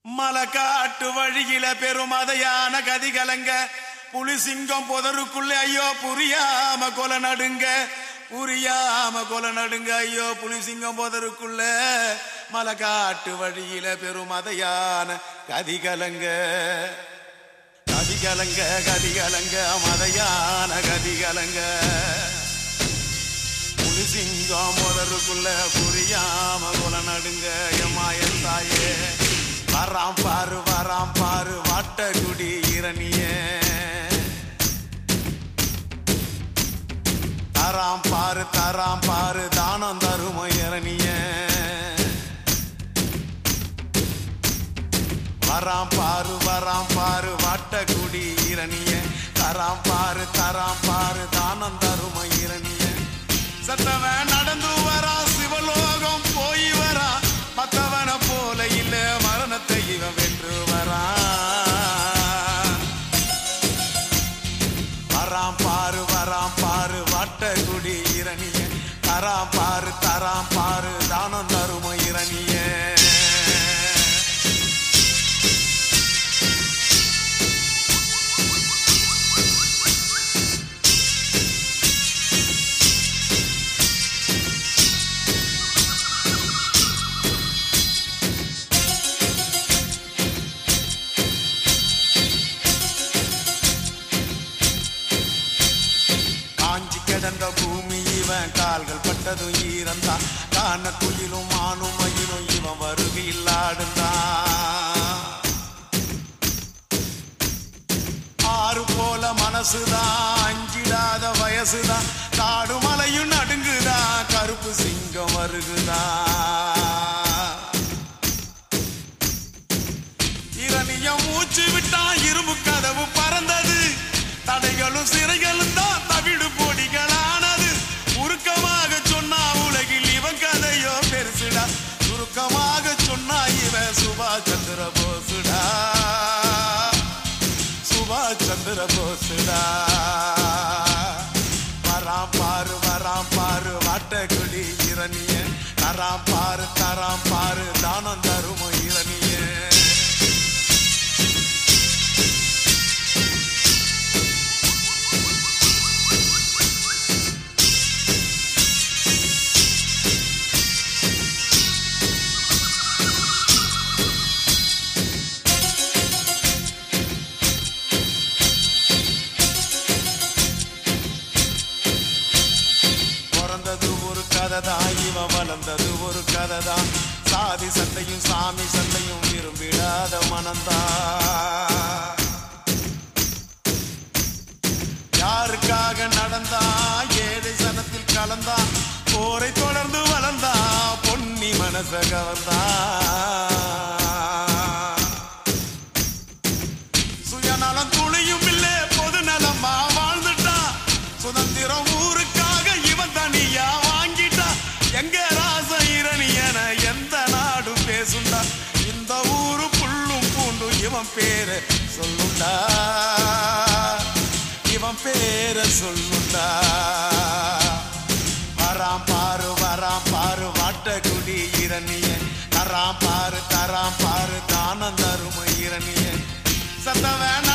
மலக்காட்டு வழியில பெருமதையான கதி கலங்க புலிசிங்கம் புதருக்குள்ள ஐயோ புரியாம கொலை நடுங்க புரியாம கொலை நடுங்க ஐயோ புலிசிங்கம் புதருக்குள்ள மலக்காட்டு வழியில பெருமதையான கதி கலங்க கதி கலங்க கதி கலங்க மதையான கதி கலங்க புலிசிங்கம் முதருக்குள்ள புரியாம குல நடுங்க எம்மாயன் தாயே வராம் பாரு வராம் பாரு வாட்டகுடி இரணிய தராம் பாரு தராம் பாரு தானம் தரும இரணிய வராம் பாரு வராம் பாரு வாட்டகுடி இரணிய தராம் பாரு தராம் பாரு தானம் தரும இரணிய சத்தவன் நடந்து வரா சிவலோகம் போய் வரா மத்தவன போல இல்ல மரணத்தை இவன் வென்று வரா வராம் பாரு வராம் பாரு வாட்டகுடி இரணிய தராம் பாரு தராம் பாரு தானம் தரும இரணிய காஞ்சி கிடந்த பூமி இவன் கால்கள் பட்டதும் ஈரந்தான் காண குயிலும் மானும் மயிலும் இவன் வருகையில் ஆடுந்தான் ஆறு போல மனசுதான் அஞ்சிடாத வயசுதான் காடு மலையும் நடுங்குதான் கருப்பு சிங்கம் வருகுதான் இரணிய மூச்சு விட்டான் இரும்பு கதவு பறந்தது தடைகளும் சிறைகளும் தான் தவிடு பொடிகளானது உருக்கமாக சொன்னா உலகில் இவன் கதையோ பெருசுடா சுருக்கமாக சொன்னா இவன் சுபாஷ் சந்திர போசுடா சுபாஷ் சந்திர போசுடா வராம் பாரு வராம் பாரு வாட்டகுடி இரணியன் தராம் பாரு தராம் பாரு தானம் தரும இரணியன் பிறந்தது ஒரு கதை தான் இவன் வளர்ந்தது ஒரு கதை தான் சாதி சண்டையும் சாமி சண்டையும் விரும்பிடாத மனந்தான் யாருக்காக நடந்தான் ஏழை சனத்தில் கலந்தான் போரை தொடர்ந்து வளர்ந்தான் பொன்னி மனச கவர்ந்தான் சுயநலம் துளியும் இல்ல பொது நலமா வாழ்ந்துட்டான் சுதந்திரம் ஊருக்காக இவன் தனியா வாங்கிட்டான் எங்க ராச இரணியன எந்த நாடும் பேசுண்டா இந்த ஊரு புல்லும் பூண்டும் இவன் பேரை சொல்லுண்டா இவன் பேரை சொல்லுண்டா வராம் பாரு வராம் பாரு வாட்டகுடி இரணியன் தராம் பாரு தராம் பாரு தானம் தரும இரணியன் சத்தவன்